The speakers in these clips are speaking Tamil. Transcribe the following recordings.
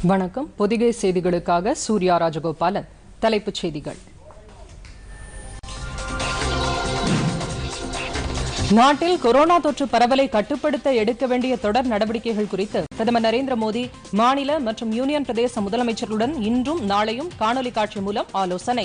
வணக்கம் பொதிகை செய்திகளுக்காக சூர்யா ராஜகோபாலன் தலைப்புச் செய்திகள் நாட்டில் கொரோனா தொற்று பரவலை கட்டுப்படுத்த எடுக்க வேண்டிய தொடர் நடவடிக்கைகள் குறித்து பிரதமர் நரேந்திர மோடி மாநில மற்றும் யூனியன் பிரதேச முதலமைச்சர்களுடன் இன்றும் நாளையும் காணொலி காட்சி மூலம் ஆலோசனை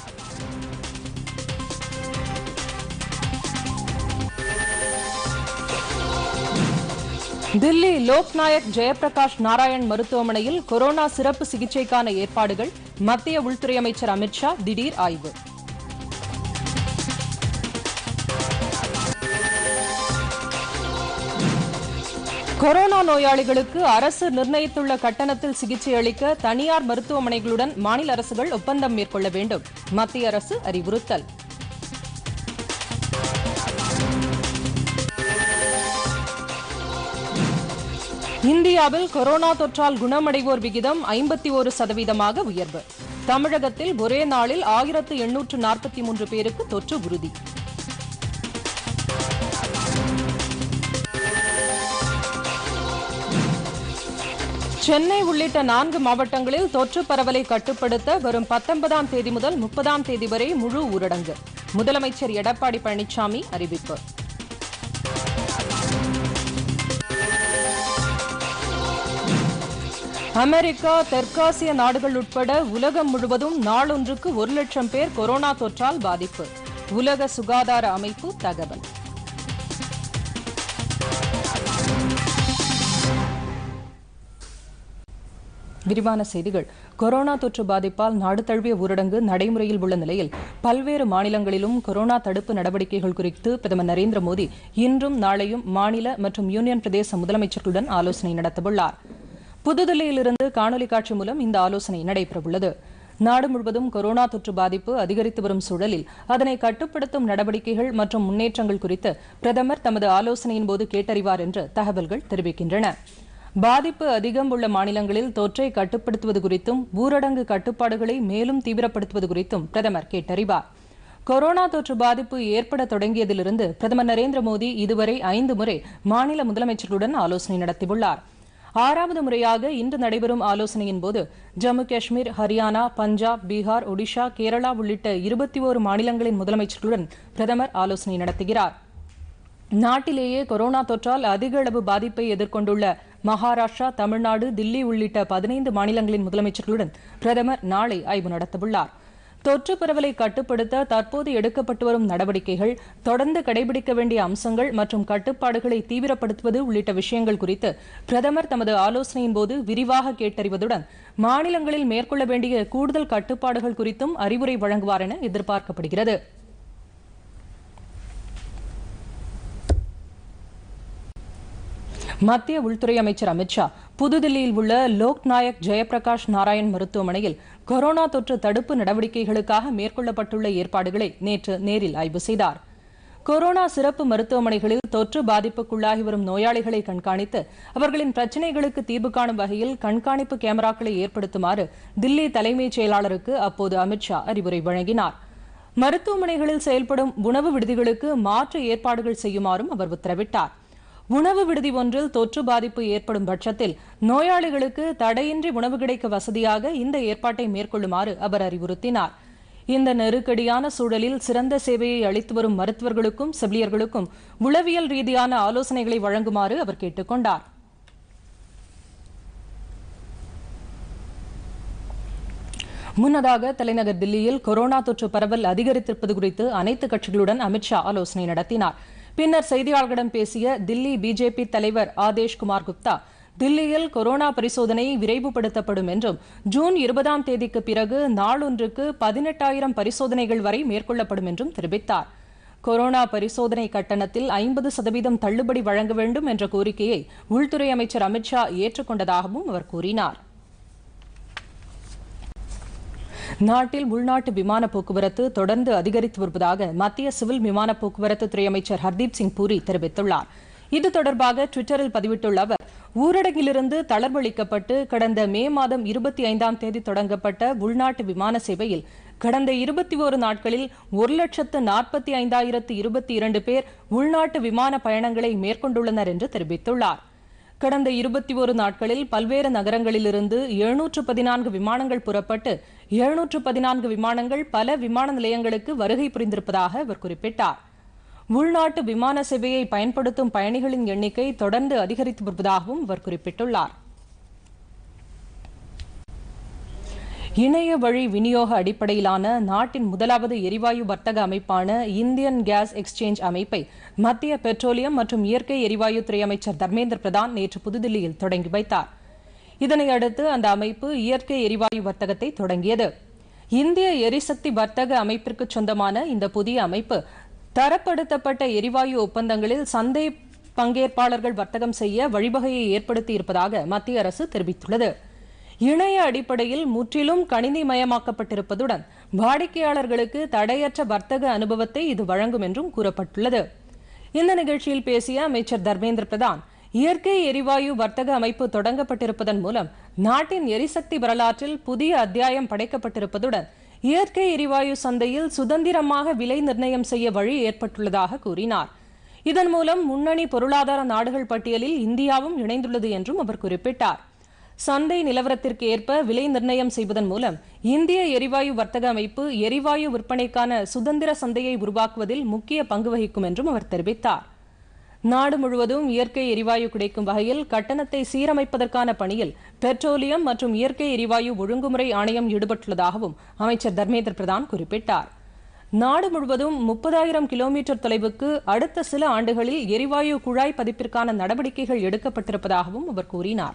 தில்லி லோக்நாயக் ஜெயபிரகாஷ் நாராயண் மருத்துவமனையில் கொரோனா சிறப்பு சிகிச்சைக்கான ஏற்பாடுகள் மத்திய உள்துறை அமைச்சர் அமித்ஷா திடீர் ஆய்வு கொரோனா நோயாளிகளுக்கு அரசு நிர்ணயித்துள்ள கட்டணத்தில் சிகிச்சை அளிக்க தனியார் மருத்துவமனைகளுடன் மாநில அரசுகள் ஒப்பந்தம் மேற்கொள்ள வேண்டும் மத்திய அரசு அறிவுறுத்தல் இந்தியாவில் கொரோனா தொற்றால் குணமடைவோர் விகிதம் ஐம்பத்தி ஒரு சதவீதமாக உயர்வு தமிழகத்தில் ஒரே நாளில் ஆயிரத்து எண்ணூற்று நாற்பத்தி மூன்று பேருக்கு தொற்று உறுதி சென்னை உள்ளிட்ட நான்கு மாவட்டங்களில் தொற்று பரவலை கட்டுப்படுத்த வரும் பத்தொன்பதாம் தேதி முதல் முப்பதாம் தேதி வரை முழு ஊரடங்கு முதலமைச்சர் எடப்பாடி பழனிசாமி அறிவிப்பு அமெரிக்கா தெற்காசிய நாடுகள் உட்பட உலகம் முழுவதும் நாளொன்றுக்கு ஒரு லட்சம் பேர் கொரோனா தொற்றால் பாதிப்பு உலக சுகாதார அமைப்பு தகவல் விரிவான செய்திகள் கொரோனா தொற்று பாதிப்பால் நாடு தழுவிய ஊரடங்கு நடைமுறையில் உள்ள நிலையில் பல்வேறு மாநிலங்களிலும் கொரோனா தடுப்பு நடவடிக்கைகள் குறித்து பிரதமர் நரேந்திர மோடி இன்றும் நாளையும் மாநில மற்றும் யூனியன் பிரதேச முதலமைச்சர்களுடன் ஆலோசனை நடத்தவுள்ளார் புதுதில்லியிலிருந்து காணொலி காட்சி மூலம் இந்த ஆலோசனை நடைபெறவுள்ளது நாடு முழுவதும் கொரோனா தொற்று பாதிப்பு அதிகரித்து வரும் சூழலில் அதனை கட்டுப்படுத்தும் நடவடிக்கைகள் மற்றும் முன்னேற்றங்கள் குறித்து பிரதமர் தமது ஆலோசனையின் போது கேட்டறிவார் என்று தகவல்கள் தெரிவிக்கின்றன பாதிப்பு அதிகம் உள்ள மாநிலங்களில் தொற்றை கட்டுப்படுத்துவது குறித்தும் ஊரடங்கு கட்டுப்பாடுகளை மேலும் தீவிரப்படுத்துவது குறித்தும் பிரதமர் கேட்டறிவார் கொரோனா தொற்று பாதிப்பு ஏற்பட தொடங்கியதிலிருந்து பிரதமர் நரேந்திர மோடி இதுவரை ஐந்து முறை மாநில முதலமைச்சர்களுடன் ஆலோசனை நடத்தியுள்ளார் ஆறாவது முறையாக இன்று நடைபெறும் ஆலோசனையின் போது ஜம்மு காஷ்மீர் ஹரியானா பஞ்சாப் பீகார் ஒடிஷா கேரளா உள்ளிட்ட இருபத்தி ஓரு மாநிலங்களின் முதலமைச்சர்களுடன் பிரதமர் ஆலோசனை நடத்துகிறார் நாட்டிலேயே கொரோனா தொற்றால் அதிக அளவு பாதிப்பை எதிர்கொண்டுள்ள மகாராஷ்டிரா தமிழ்நாடு தில்லி உள்ளிட்ட பதினைந்து மாநிலங்களின் முதலமைச்சர்களுடன் பிரதமர் நாளை ஆய்வு நடத்தவுள்ளார் தொற்று பரவலை கட்டுப்படுத்த தற்போது எடுக்கப்பட்டு வரும் நடவடிக்கைகள் தொடர்ந்து கடைபிடிக்க வேண்டிய அம்சங்கள் மற்றும் கட்டுப்பாடுகளை தீவிரப்படுத்துவது உள்ளிட்ட விஷயங்கள் குறித்து பிரதமர் தமது ஆலோசனையின் போது விரிவாக கேட்டறிவதுடன் மாநிலங்களில் மேற்கொள்ள வேண்டிய கூடுதல் கட்டுப்பாடுகள் குறித்தும் அறிவுரை வழங்குவார் என எதிர்பார்க்கப்படுகிறது மத்திய உள்துறை அமைச்சர் அமித்ஷா புதுதில்லியில் உள்ள லோக்நாயக் ஜெயபிரகாஷ் நாராயண் மருத்துவமனையில் கொரோனா தொற்று தடுப்பு நடவடிக்கைகளுக்காக மேற்கொள்ளப்பட்டுள்ள ஏற்பாடுகளை நேற்று நேரில் ஆய்வு செய்தார் கொரோனா சிறப்பு மருத்துவமனைகளில் தொற்று பாதிப்புக்குள்ளாகி வரும் நோயாளிகளை கண்காணித்து அவர்களின் பிரச்சினைகளுக்கு தீர்வு காணும் வகையில் கண்காணிப்பு கேமராக்களை ஏற்படுத்துமாறு தில்லி தலைமைச் செயலாளருக்கு அப்போது அமித்ஷா அறிவுரை வழங்கினார் மருத்துவமனைகளில் செயல்படும் உணவு விடுதிகளுக்கு மாற்று ஏற்பாடுகள் செய்யுமாறும் அவர் உத்தரவிட்டார் உணவு விடுதி ஒன்றில் தொற்று பாதிப்பு ஏற்படும் பட்சத்தில் நோயாளிகளுக்கு தடையின்றி உணவு கிடைக்க வசதியாக இந்த ஏற்பாட்டை மேற்கொள்ளுமாறு அவர் அறிவுறுத்தினார் இந்த நெருக்கடியான சூழலில் சிறந்த சேவையை அளித்து வரும் மருத்துவர்களுக்கும் செவிலியர்களுக்கும் உளவியல் ரீதியான ஆலோசனைகளை வழங்குமாறு அவர் கேட்டுக் கொண்டார் முன்னதாக தலைநகர் தில்லியில் கொரோனா தொற்று பரவல் அதிகரித்திருப்பது குறித்து அனைத்து கட்சிகளுடன் அமித்ஷா ஆலோசனை நடத்தினார் பின்னர் செய்தியாளர்களிடம் பேசிய தில்லி பிஜேபி தலைவர் ஆதேஷ் குமார் குப்தா தில்லியில் கொரோனா பரிசோதனை விரைவுபடுத்தப்படும் என்றும் ஜூன் இருபதாம் தேதிக்கு பிறகு நாளொன்றுக்கு பதினெட்டாயிரம் பரிசோதனைகள் வரை மேற்கொள்ளப்படும் என்றும் தெரிவித்தார் கொரோனா பரிசோதனை கட்டணத்தில் ஐம்பது சதவீதம் தள்ளுபடி வழங்க வேண்டும் என்ற கோரிக்கையை உள்துறை அமைச்சர் அமித்ஷா ஏற்றுக்கொண்டதாகவும் அவர் கூறினார் நாட்டில் உள்நாட்டு விமான போக்குவரத்து தொடர்ந்து அதிகரித்து வருவதாக மத்திய சிவில் விமான போக்குவரத்து துறை அமைச்சர் ஹர்தீப் சிங் பூரி தெரிவித்துள்ளார் இது தொடர்பாக டுவிட்டரில் பதிவிட்டுள்ள அவர் ஊரடங்கிலிருந்து தளர்வளிக்கப்பட்டு கடந்த மே மாதம் இருபத்தி ஐந்தாம் தேதி தொடங்கப்பட்ட உள்நாட்டு விமான சேவையில் கடந்த இருபத்தி ஓரு நாட்களில் ஒரு லட்சத்து நாற்பத்தி ஐந்தாயிரத்து இருபத்தி இரண்டு பேர் உள்நாட்டு விமான பயணங்களை மேற்கொண்டுள்ளனர் என்று தெரிவித்துள்ளார் கடந்த இருபத்தி ஒரு நாட்களில் பல்வேறு நகரங்களிலிருந்து எழுநூற்று பதினான்கு விமானங்கள் புறப்பட்டு எழுநூற்று பதினான்கு விமானங்கள் பல விமான நிலையங்களுக்கு வருகை புரிந்திருப்பதாக அவர் குறிப்பிட்டார் உள்நாட்டு விமான சேவையை பயன்படுத்தும் பயணிகளின் எண்ணிக்கை தொடர்ந்து அதிகரித்து வருவதாகவும் அவர் குறிப்பிட்டுள்ளார் இணைய வழி விநியோக அடிப்படையிலான நாட்டின் முதலாவது எரிவாயு வர்த்தக அமைப்பான இந்தியன் கேஸ் எக்ஸ்சேஞ்ச் அமைப்பை மத்திய பெட்ரோலியம் மற்றும் இயற்கை எரிவாயு துறை அமைச்சர் தர்மேந்திர பிரதான் நேற்று புதுதில்லியில் தொடங்கி வைத்தார் இதனை அடுத்து அந்த அமைப்பு இயற்கை எரிவாயு வர்த்தகத்தை தொடங்கியது இந்திய எரிசக்தி வர்த்தக அமைப்பிற்கு சொந்தமான இந்த புதிய அமைப்பு தரப்படுத்தப்பட்ட எரிவாயு ஒப்பந்தங்களில் சந்தை பங்கேற்பாளர்கள் வர்த்தகம் செய்ய வழிவகையை ஏற்படுத்தி இருப்பதாக மத்திய அரசு தெரிவித்துள்ளது இணைய அடிப்படையில் முற்றிலும் கணினிமயமாக்கப்பட்டிருப்பதுடன் வாடிக்கையாளர்களுக்கு தடையற்ற வர்த்தக அனுபவத்தை இது வழங்கும் என்றும் கூறப்பட்டுள்ளது இந்த நிகழ்ச்சியில் பேசிய அமைச்சர் தர்மேந்திர பிரதான் இயற்கை எரிவாயு வர்த்தக அமைப்பு தொடங்கப்பட்டிருப்பதன் மூலம் நாட்டின் எரிசக்தி வரலாற்றில் புதிய அத்தியாயம் படைக்கப்பட்டிருப்பதுடன் இயற்கை எரிவாயு சந்தையில் சுதந்திரமாக விலை நிர்ணயம் செய்ய வழி ஏற்பட்டுள்ளதாக கூறினார் இதன் மூலம் முன்னணி பொருளாதார நாடுகள் பட்டியலில் இந்தியாவும் இணைந்துள்ளது என்றும் அவர் குறிப்பிட்டார் சந்தை நிலவரத்திற்கு ஏற்ப விலை நிர்ணயம் செய்வதன் மூலம் இந்திய எரிவாயு வர்த்தக அமைப்பு எரிவாயு விற்பனைக்கான சுதந்திர சந்தையை உருவாக்குவதில் முக்கிய பங்கு வகிக்கும் என்றும் அவர் தெரிவித்தார் நாடு முழுவதும் இயற்கை எரிவாயு கிடைக்கும் வகையில் கட்டணத்தை சீரமைப்பதற்கான பணியில் பெட்ரோலியம் மற்றும் இயற்கை எரிவாயு ஒழுங்குமுறை ஆணையம் ஈடுபட்டுள்ளதாகவும் அமைச்சர் தர்மேந்திர பிரதான் குறிப்பிட்டார் நாடு முழுவதும் முப்பதாயிரம் கிலோமீட்டர் தொலைவுக்கு அடுத்த சில ஆண்டுகளில் எரிவாயு குழாய் பதிப்பிற்கான நடவடிக்கைகள் எடுக்கப்பட்டிருப்பதாகவும் அவர் கூறினார்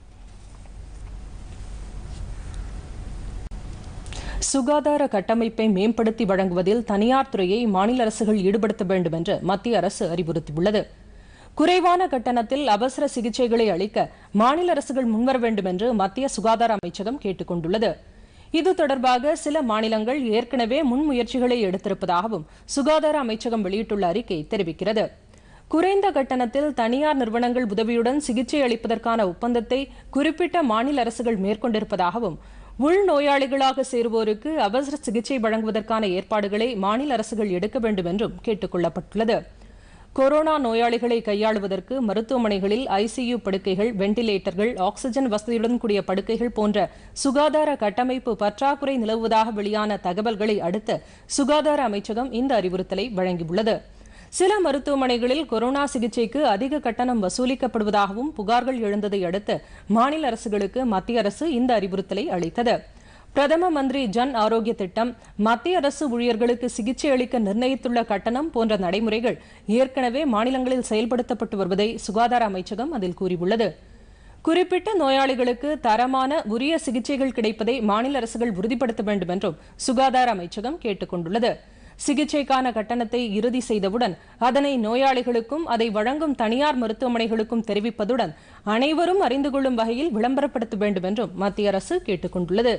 சுகாதார கட்டமைப்பை மேம்படுத்தி வழங்குவதில் தனியார் துறையை மாநில அரசுகள் ஈடுபடுத்த வேண்டும் என்று மத்திய அரசு அறிவுறுத்தியுள்ளது குறைவான கட்டணத்தில் அவசர சிகிச்சைகளை அளிக்க மாநில அரசுகள் முன்வர வேண்டும் என்று மத்திய சுகாதார அமைச்சகம் கேட்டுக் கொண்டுள்ளது இது தொடர்பாக சில மாநிலங்கள் ஏற்கனவே முன்முயற்சிகளை எடுத்திருப்பதாகவும் சுகாதார அமைச்சகம் வெளியிட்டுள்ள அறிக்கை தெரிவிக்கிறது குறைந்த கட்டணத்தில் தனியார் நிறுவனங்கள் உதவியுடன் சிகிச்சை அளிப்பதற்கான ஒப்பந்தத்தை குறிப்பிட்ட மாநில அரசுகள் மேற்கொண்டிருப்பதாகவும் உள் நோயாளிகளாக சேருவோருக்கு அவசர சிகிச்சை வழங்குவதற்கான ஏற்பாடுகளை மாநில அரசுகள் எடுக்க வேண்டும் என்றும் கேட்டுக் கொள்ளப்பட்டுள்ளது கொரோனா நோயாளிகளை கையாளுவதற்கு மருத்துவமனைகளில் ஐசியு படுக்கைகள் வெண்டிலேட்டர்கள் ஆக்ஸிஜன் வசதியுடன் கூடிய படுக்கைகள் போன்ற சுகாதார கட்டமைப்பு பற்றாக்குறை நிலவுவதாக வெளியான தகவல்களை அடுத்து சுகாதார அமைச்சகம் இந்த அறிவுறுத்தலை வழங்கியுள்ளது சில மருத்துவமனைகளில் கொரோனா சிகிச்சைக்கு அதிக கட்டணம் வசூலிக்கப்படுவதாகவும் புகார்கள் எழுந்ததை அடுத்து மாநில அரசுகளுக்கு மத்திய அரசு இந்த அறிவுறுத்தலை அளித்தது பிரதம மந்திரி ஜன் ஆரோக்கிய திட்டம் மத்திய அரசு ஊழியர்களுக்கு சிகிச்சை அளிக்க நிர்ணயித்துள்ள கட்டணம் போன்ற நடைமுறைகள் ஏற்கனவே மாநிலங்களில் செயல்படுத்தப்பட்டு வருவதை சுகாதார அமைச்சகம் அதில் கூறியுள்ளது குறிப்பிட்ட நோயாளிகளுக்கு தரமான உரிய சிகிச்சைகள் கிடைப்பதை மாநில அரசுகள் உறுதிப்படுத்த வேண்டும் என்றும் சுகாதார அமைச்சகம் கேட்டுக் கொண்டுள்ளது சிகிச்சைக்கான கட்டணத்தை இறுதி செய்தவுடன் அதனை நோயாளிகளுக்கும் அதை வழங்கும் தனியார் மருத்துவமனைகளுக்கும் தெரிவிப்பதுடன் அனைவரும் அறிந்து கொள்ளும் வகையில் விளம்பரப்படுத்த வேண்டும் என்றும் மத்திய அரசு கேட்டுக் கொண்டுள்ளது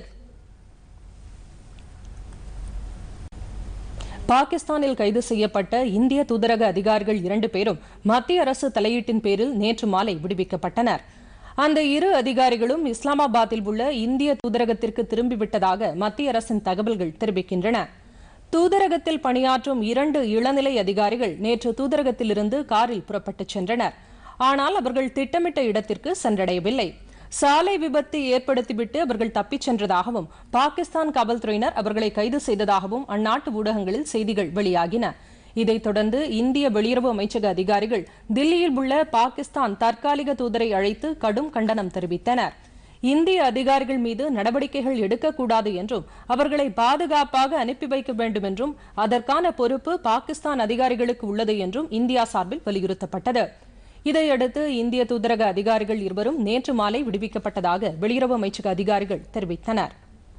பாகிஸ்தானில் கைது செய்யப்பட்ட இந்திய தூதரக அதிகாரிகள் இரண்டு பேரும் மத்திய அரசு தலையீட்டின் பேரில் நேற்று மாலை விடுவிக்கப்பட்டனர் அந்த இரு அதிகாரிகளும் இஸ்லாமாபாத்தில் உள்ள இந்திய தூதரகத்திற்கு திரும்பிவிட்டதாக மத்திய அரசின் தகவல்கள் தெரிவிக்கின்றன தூதரகத்தில் பணியாற்றும் இரண்டு இளநிலை அதிகாரிகள் நேற்று தூதரகத்திலிருந்து காரில் புறப்பட்டுச் சென்றனர் ஆனால் அவர்கள் திட்டமிட்ட இடத்திற்கு சென்றடையவில்லை சாலை விபத்து ஏற்படுத்திவிட்டு அவர்கள் தப்பிச் சென்றதாகவும் பாகிஸ்தான் காவல்துறையினர் அவர்களை கைது செய்ததாகவும் அந்நாட்டு ஊடகங்களில் செய்திகள் வெளியாகின இதைத் தொடர்ந்து இந்திய வெளியுறவு அமைச்சக அதிகாரிகள் தில்லியில் உள்ள பாகிஸ்தான் தற்காலிக தூதரை அழைத்து கடும் கண்டனம் தெரிவித்தனர் இந்திய அதிகாரிகள் மீது நடவடிக்கைகள் எடுக்கக்கூடாது என்றும் அவர்களை பாதுகாப்பாக அனுப்பி வைக்க வேண்டும் என்றும் அதற்கான பொறுப்பு பாகிஸ்தான் அதிகாரிகளுக்கு உள்ளது என்றும் இந்தியா சார்பில் வலியுறுத்தப்பட்டது இதையடுத்து இந்திய தூதரக அதிகாரிகள் இருவரும் நேற்று மாலை விடுவிக்கப்பட்டதாக வெளியுறவு அமைச்சக அதிகாரிகள் தெரிவித்தனர்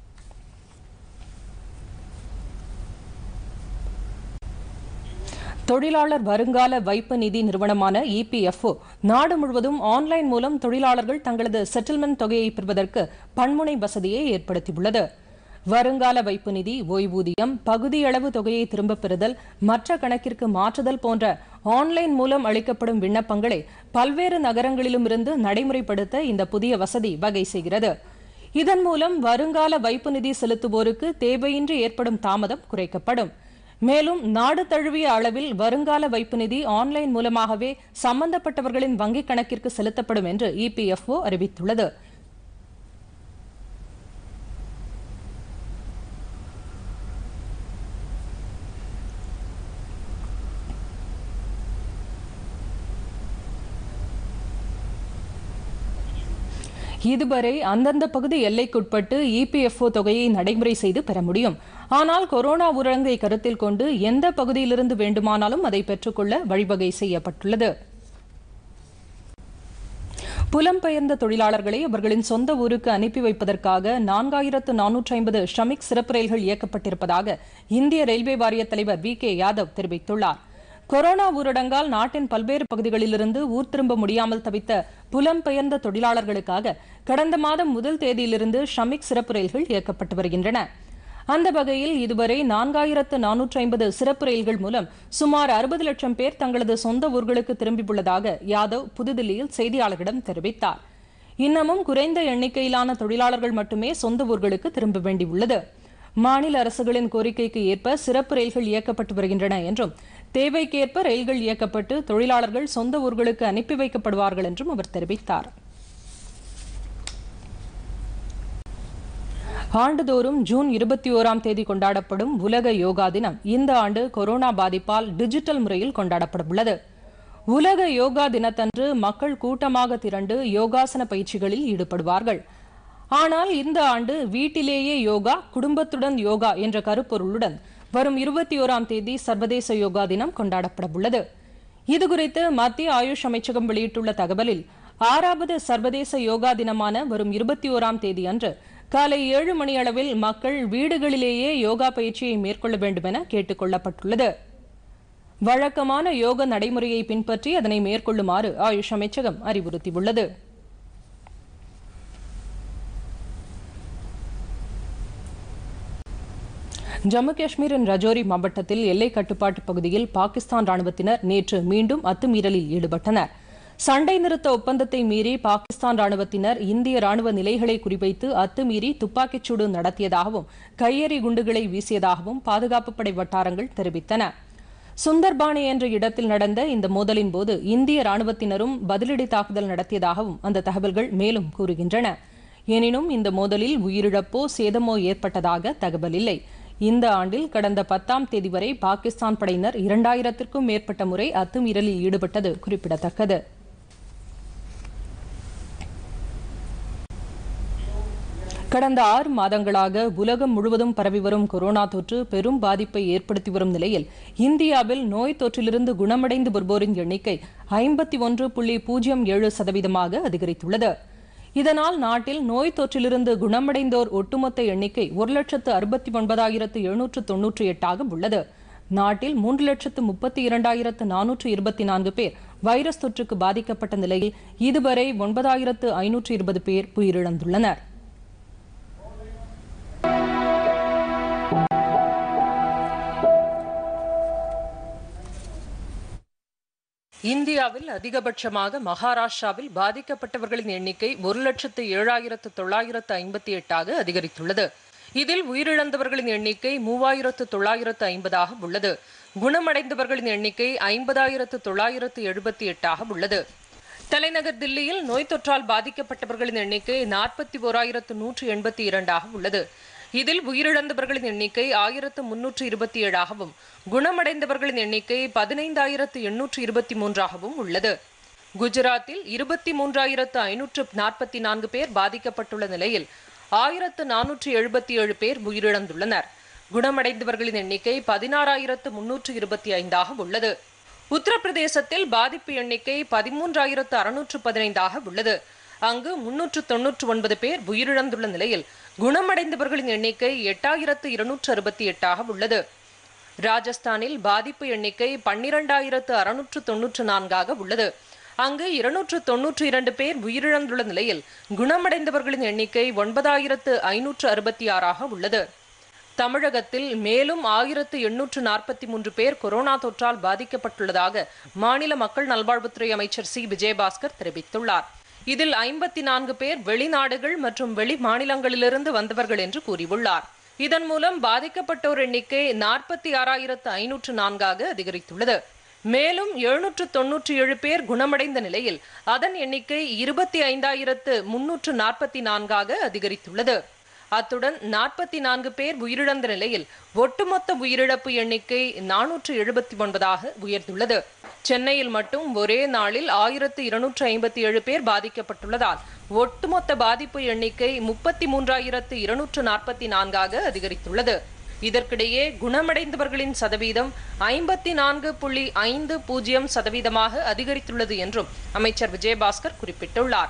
தொழிலாளர் வருங்கால வைப்பு நிதி நிறுவனமான இபிஎஃப்ஓ நாடு முழுவதும் ஆன்லைன் மூலம் தொழிலாளர்கள் தங்களது செட்டில்மெண்ட் தொகையை பெறுவதற்கு பன்முனை வசதியை ஏற்படுத்தியுள்ளது வருங்கால வைப்பு நிதி ஓய்வூதியம் பகுதியளவு தொகையை திரும்பப் பெறுதல் மற்ற கணக்கிற்கு மாற்றுதல் போன்ற ஆன்லைன் மூலம் அளிக்கப்படும் விண்ணப்பங்களை பல்வேறு நகரங்களிலுமிருந்து நடைமுறைப்படுத்த இந்த புதிய வசதி வகை செய்கிறது இதன் மூலம் வருங்கால வைப்பு நிதி செலுத்துவோருக்கு தேவையின்றி ஏற்படும் தாமதம் குறைக்கப்படும் மேலும் நாடு தழுவிய அளவில் வருங்கால வைப்பு நிதி ஆன்லைன் மூலமாகவே சம்பந்தப்பட்டவர்களின் வங்கிக் கணக்கிற்கு செலுத்தப்படும் என்று இபிஎஃப்ஓ அறிவித்துள்ளது இதுவரை அந்தந்த பகுதி எல்லைக்குட்பட்டு இபிஎஃப்ஓ தொகையை நடைமுறை செய்து பெற முடியும் ஆனால் கொரோனா ஊரடங்கை கருத்தில் கொண்டு எந்த பகுதியிலிருந்து வேண்டுமானாலும் அதை பெற்றுக்கொள்ள வழிவகை செய்யப்பட்டுள்ளது புலம்பெயர்ந்த தொழிலாளர்களை அவர்களின் சொந்த ஊருக்கு அனுப்பி வைப்பதற்காக நான்காயிரத்து நானூற்றி ஐம்பது ஷ்ரமிக் சிறப்பு ரயில்கள் இயக்கப்பட்டிருப்பதாக இந்திய ரயில்வே வாரிய தலைவர் வி கே யாதவ் தெரிவித்துள்ளார் கொரோனா ஊரடங்கால் நாட்டின் பல்வேறு பகுதிகளிலிருந்து ஊர் திரும்ப முடியாமல் தவித்த புலம்பெயர்ந்த தொழிலாளர்களுக்காக கடந்த மாதம் முதல் தேதியிலிருந்து ஷமிக் சிறப்பு ரயில்கள் இயக்கப்பட்டு வருகின்றன அந்த வகையில் இதுவரை நான்காயிரத்து நானூற்றி ஐம்பது சிறப்பு ரயில்கள் மூலம் சுமார் அறுபது லட்சம் பேர் தங்களது சொந்த ஊர்களுக்கு திரும்பியுள்ளதாக யாதவ் புதுதில்லியில் செய்தியாளர்களிடம் தெரிவித்தார் இன்னமும் குறைந்த எண்ணிக்கையிலான தொழிலாளர்கள் மட்டுமே சொந்த ஊர்களுக்கு திரும்ப வேண்டியுள்ளது மாநில அரசுகளின் கோரிக்கைக்கு ஏற்ப சிறப்பு ரயில்கள் இயக்கப்பட்டு வருகின்றன என்றும் தேவைக்கேற்ப ரயில்கள் இயக்கப்பட்டு தொழிலாளர்கள் சொந்த ஊர்களுக்கு அனுப்பி வைக்கப்படுவார்கள் என்றும் அவர் தெரிவித்தார் ஆண்டுதோறும் ஜூன் இருபத்தி ஓராம் தேதி கொண்டாடப்படும் உலக யோகா தினம் இந்த ஆண்டு கொரோனா பாதிப்பால் டிஜிட்டல் முறையில் கொண்டாடப்பட உள்ளது உலக யோகா தினத்தன்று மக்கள் கூட்டமாக திரண்டு யோகாசன பயிற்சிகளில் ஈடுபடுவார்கள் ஆனால் இந்த ஆண்டு வீட்டிலேயே யோகா குடும்பத்துடன் யோகா என்ற கருப்பொருளுடன் வரும் இருபத்தி ஓராம் தேதி சர்வதேச யோகா தினம் கொண்டாடப்பட உள்ளது இதுகுறித்து மத்திய ஆயுஷ் அமைச்சகம் வெளியிட்டுள்ள தகவலில் ஆறாவது சர்வதேச யோகா தினமான வரும் இருபத்தி ஓராம் தேதி அன்று காலை ஏழு மணி அளவில் மக்கள் வீடுகளிலேயே யோகா பயிற்சியை மேற்கொள்ள வேண்டும் என கேட்டுக் கொள்ளப்பட்டுள்ளது வழக்கமான யோக நடைமுறையை பின்பற்றி அதனை மேற்கொள்ளுமாறு ஆயுஷ் அமைச்சகம் அறிவுறுத்தியுள்ளது ஜம்மு காஷ்மீரின் ரஜோரி மாவட்டத்தில் எல்லை கட்டுப்பாட்டு பகுதியில் பாகிஸ்தான் ராணுவத்தினர் நேற்று மீண்டும் அத்துமீறலில் ஈடுபட்டனர் சண்டை நிறுத்த ஒப்பந்தத்தை மீறி பாகிஸ்தான் ராணுவத்தினர் இந்திய ராணுவ நிலைகளை குறிவைத்து அத்துமீறி துப்பாக்கிச்சூடு நடத்தியதாகவும் கையெறி குண்டுகளை வீசியதாகவும் பாதுகாப்பு படை வட்டாரங்கள் தெரிவித்தன சுந்தர்பானி என்ற இடத்தில் நடந்த இந்த மோதலின் போது இந்திய ராணுவத்தினரும் பதிலடி தாக்குதல் நடத்தியதாகவும் அந்த தகவல்கள் மேலும் கூறுகின்றன எனினும் இந்த மோதலில் உயிரிழப்போ சேதமோ ஏற்பட்டதாக தகவல் இல்லை இந்த ஆண்டில் கடந்த பத்தாம் தேதி வரை பாகிஸ்தான் படையினர் இரண்டாயிரத்திற்கும் மேற்பட்ட முறை அத்துமீறலில் ஈடுபட்டது குறிப்பிடத்தக்கது கடந்த ஆறு மாதங்களாக உலகம் முழுவதும் பரவி வரும் கொரோனா தொற்று பெரும் பாதிப்பை ஏற்படுத்தி வரும் நிலையில் இந்தியாவில் நோய் தொற்றிலிருந்து குணமடைந்து வருவோரின் எண்ணிக்கை ஐம்பத்தி ஒன்று புள்ளி பூஜ்ஜியம் ஏழு சதவீதமாக அதிகரித்துள்ளது இதனால் நாட்டில் நோய் தொற்றிலிருந்து குணமடைந்தோர் ஒட்டுமொத்த எண்ணிக்கை ஒரு லட்சத்து அறுபத்தி ஒன்பதாயிரத்து எழுநூற்று தொன்னூற்றி எட்டாக உள்ளது நாட்டில் மூன்று லட்சத்து முப்பத்தி இரண்டாயிரத்து நானூற்று இருபத்தி நான்கு பேர் வைரஸ் தொற்றுக்கு பாதிக்கப்பட்ட நிலையில் இதுவரை ஒன்பதாயிரத்து ஐநூற்று இருபது பேர் உயிரிழந்துள்ளனர் இந்தியாவில் அதிகபட்சமாக மகாராஷ்டிராவில் பாதிக்கப்பட்டவர்களின் எண்ணிக்கை ஒரு லட்சத்து ஏழாயிரத்து தொள்ளாயிரத்து ஐம்பத்தி எட்டாக அதிகரித்துள்ளது இதில் உயிரிழந்தவர்களின் எண்ணிக்கை மூவாயிரத்து தொள்ளாயிரத்து ஐம்பதாக உள்ளது குணமடைந்தவர்களின் எண்ணிக்கை ஐம்பதாயிரத்து தொள்ளாயிரத்து எழுபத்தி எட்டாக உள்ளது தலைநகர் தில்லியில் நோய் தொற்றால் பாதிக்கப்பட்டவர்களின் எண்ணிக்கை நாற்பத்தி ஓராயிரத்து நூற்று எண்பத்தி இரண்டாக உள்ளது இதில் உயிரிழந்தவர்களின் எண்ணிக்கை ஆயிரத்து முன்னூற்று இருபத்தி ஏழாகவும் குணமடைந்தவர்களின் எண்ணிக்கை பதினைந்தாயிரத்து எண்ணூற்று இருபத்தி மூன்றாகவும் உள்ளது குஜராத்தில் இருபத்தி மூன்றாயிரத்து ஐநூற்று நாற்பத்தி நான்கு பேர் பாதிக்கப்பட்டுள்ள நிலையில் ஆயிரத்து நானூற்று எழுபத்தி ஏழு பேர் உயிரிழந்துள்ளனர் குணமடைந்தவர்களின் எண்ணிக்கை பதினாறாயிரத்து முன்னூற்று இருபத்தி ஐந்தாக உள்ளது உத்தரப்பிரதேசத்தில் பாதிப்பு எண்ணிக்கை பதிமூன்றாயிரத்து அறுநூற்று பதினைந்தாக உள்ளது அங்கு முன்னூற்று தொன்னூற்று ஒன்பது பேர் உயிரிழந்துள்ள நிலையில் குணமடைந்தவர்களின் எண்ணிக்கை எட்டாயிரத்து இருநூற்று அறுபத்தி எட்டாக உள்ளது ராஜஸ்தானில் பாதிப்பு எண்ணிக்கை பன்னிரண்டாயிரத்து அறுநூற்று தொன்னூற்று நான்காக உள்ளது அங்கு இருநூற்று தொன்னூற்று இரண்டு பேர் உயிரிழந்துள்ள நிலையில் குணமடைந்தவர்களின் எண்ணிக்கை ஒன்பதாயிரத்து ஐநூற்று அறுபத்தி ஆறாக உள்ளது தமிழகத்தில் மேலும் ஆயிரத்து எண்ணூற்று நாற்பத்தி மூன்று பேர் கொரோனா தொற்றால் பாதிக்கப்பட்டுள்ளதாக மாநில மக்கள் நல்வாழ்வுத்துறை அமைச்சர் சி விஜயபாஸ்கர் தெரிவித்துள்ளார் இதில் ஐம்பத்தி நான்கு பேர் வெளிநாடுகள் மற்றும் வெளி மாநிலங்களிலிருந்து வந்தவர்கள் என்று கூறியுள்ளார் இதன் மூலம் பாதிக்கப்பட்டோர் எண்ணிக்கை நாற்பத்தி ஆறாயிரத்து ஐநூற்று நான்காக அதிகரித்துள்ளது மேலும் எழுநூற்று தொன்னூற்றி ஏழு பேர் குணமடைந்த நிலையில் அதன் எண்ணிக்கை இருபத்தி ஐந்தாயிரத்து முன்னூற்று நாற்பத்தி நான்காக அதிகரித்துள்ளது அத்துடன் நாற்பத்தி நான்கு பேர் உயிரிழந்த நிலையில் ஒட்டுமொத்த உயிரிழப்பு எண்ணிக்கை நானூற்று எழுபத்தி ஒன்பதாக உயர்ந்துள்ளது சென்னையில் மட்டும் ஒரே நாளில் ஆயிரத்து இருநூற்று ஐம்பத்தி ஏழு பேர் பாதிக்கப்பட்டுள்ளதால் ஒட்டுமொத்த பாதிப்பு எண்ணிக்கை முப்பத்தி மூன்றாயிரத்து இருநூற்று நாற்பத்தி நான்காக அதிகரித்துள்ளது இதற்கிடையே குணமடைந்தவர்களின் சதவீதம் ஐம்பத்தி நான்கு புள்ளி ஐந்து பூஜ்ஜியம் சதவீதமாக அதிகரித்துள்ளது என்றும் அமைச்சர் விஜயபாஸ்கர் குறிப்பிட்டுள்ளார்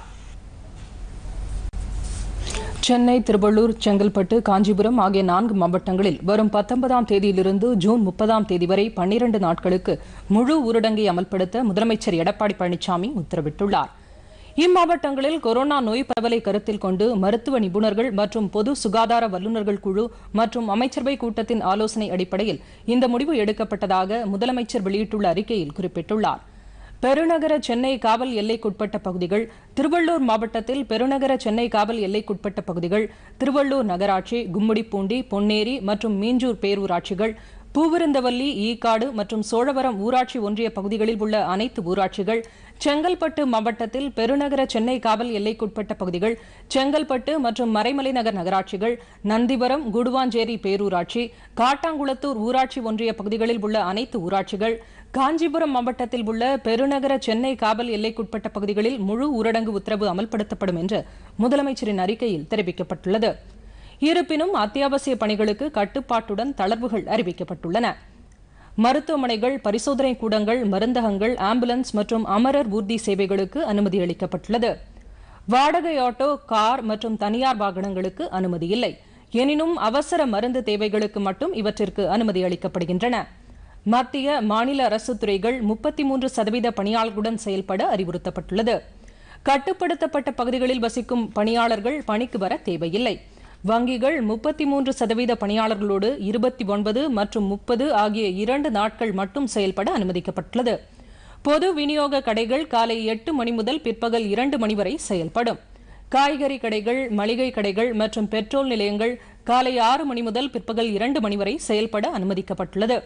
சென்னை திருவள்ளூர் செங்கல்பட்டு காஞ்சிபுரம் ஆகிய நான்கு மாவட்டங்களில் வரும் பத்தொன்பதாம் தேதியிலிருந்து ஜூன் முப்பதாம் தேதி வரை பன்னிரண்டு நாட்களுக்கு முழு ஊரடங்கை அமல்படுத்த முதலமைச்சர் எடப்பாடி பழனிசாமி உத்தரவிட்டுள்ளார் இம்மாவட்டங்களில் கொரோனா நோய் பரவலை கருத்தில் கொண்டு மருத்துவ நிபுணர்கள் மற்றும் பொது சுகாதார வல்லுநர்கள் குழு மற்றும் அமைச்சரவை கூட்டத்தின் ஆலோசனை அடிப்படையில் இந்த முடிவு எடுக்கப்பட்டதாக முதலமைச்சர் வெளியிட்டுள்ள அறிக்கையில் குறிப்பிட்டுள்ளார் பெருநகர சென்னை காவல் எல்லைக்குட்பட்ட பகுதிகள் திருவள்ளூர் மாவட்டத்தில் பெருநகர சென்னை காவல் எல்லைக்குட்பட்ட பகுதிகள் திருவள்ளூர் நகராட்சி கும்மிடிப்பூண்டி பொன்னேரி மற்றும் மீஞ்சூர் பேரூராட்சிகள் பூவிருந்தவல்லி ஈக்காடு மற்றும் சோழவரம் ஊராட்சி ஒன்றிய பகுதிகளில் உள்ள அனைத்து ஊராட்சிகள் செங்கல்பட்டு மாவட்டத்தில் பெருநகர சென்னை காவல் எல்லைக்குட்பட்ட பகுதிகள் செங்கல்பட்டு மற்றும் மறைமலை நகர் நகராட்சிகள் நந்திவரம் குடுவாஞ்சேரி பேரூராட்சி காட்டாங்குளத்தூர் ஊராட்சி ஒன்றிய பகுதிகளில் உள்ள அனைத்து ஊராட்சிகள் காஞ்சிபுரம் மாவட்டத்தில் உள்ள பெருநகர சென்னை காவல் எல்லைக்குட்பட்ட பகுதிகளில் முழு ஊரடங்கு உத்தரவு அமல்படுத்தப்படும் என்று முதலமைச்சரின் அறிக்கையில் தெரிவிக்கப்பட்டுள்ளது இருப்பினும் அத்தியாவசிய பணிகளுக்கு கட்டுப்பாட்டுடன் தளர்வுகள் அறிவிக்கப்பட்டுள்ளன மருத்துவமனைகள் பரிசோதனை கூடங்கள் மருந்தகங்கள் ஆம்புலன்ஸ் மற்றும் அமரர் ஊர்தி சேவைகளுக்கு அனுமதி அளிக்கப்பட்டுள்ளது வாடகை ஆட்டோ கார் மற்றும் தனியார் வாகனங்களுக்கு அனுமதி இல்லை எனினும் அவசர மருந்து தேவைகளுக்கு மட்டும் இவற்றிற்கு அனுமதி அளிக்கப்படுகின்றன மத்திய மாநில அரசு துறைகள் முப்பத்தி மூன்று சதவீத பணியாளர்களுடன் செயல்பட அறிவுறுத்தப்பட்டுள்ளது கட்டுப்படுத்தப்பட்ட பகுதிகளில் வசிக்கும் பணியாளர்கள் பணிக்கு வர தேவையில்லை வங்கிகள் முப்பத்தி மூன்று சதவீத பணியாளர்களோடு இருபத்தி ஒன்பது மற்றும் முப்பது ஆகிய இரண்டு நாட்கள் மட்டும் செயல்பட அனுமதிக்கப்பட்டுள்ளது பொது விநியோக கடைகள் காலை எட்டு மணி முதல் பிற்பகல் இரண்டு மணி வரை செயல்படும் காய்கறி கடைகள் மளிகை கடைகள் மற்றும் பெட்ரோல் நிலையங்கள் காலை ஆறு மணி முதல் பிற்பகல் இரண்டு மணி வரை செயல்பட அனுமதிக்கப்பட்டுள்ளது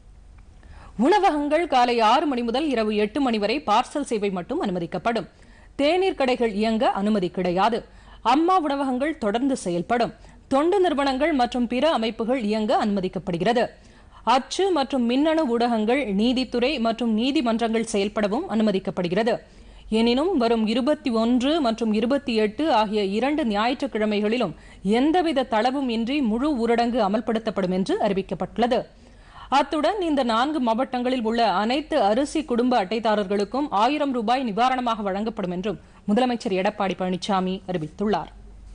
உணவகங்கள் காலை ஆறு மணி முதல் இரவு எட்டு மணி வரை பார்சல் சேவை மட்டும் அனுமதிக்கப்படும் தேநீர் கடைகள் இயங்க அனுமதி கிடையாது அம்மா உணவகங்கள் தொடர்ந்து செயல்படும் தொண்டு நிறுவனங்கள் மற்றும் பிற அமைப்புகள் இயங்க அனுமதிக்கப்படுகிறது அச்சு மற்றும் மின்னணு ஊடகங்கள் நீதித்துறை மற்றும் நீதிமன்றங்கள் செயல்படவும் அனுமதிக்கப்படுகிறது எனினும் வரும் இருபத்தி ஒன்று மற்றும் இருபத்தி எட்டு ஆகிய இரண்டு ஞாயிற்றுக்கிழமைகளிலும் எந்தவித தளவும் இன்றி முழு ஊரடங்கு அமல்படுத்தப்படும் என்று அறிவிக்கப்பட்டுள்ளது அத்துடன் இந்த நான்கு மாவட்டங்களில் உள்ள அனைத்து அரிசி குடும்ப அட்டைதாரர்களுக்கும் ஆயிரம் ரூபாய் நிவாரணமாக வழங்கப்படும் என்றும் முதலமைச்சர் எடப்பாடி பழனிசாமி அறிவித்துள்ளார்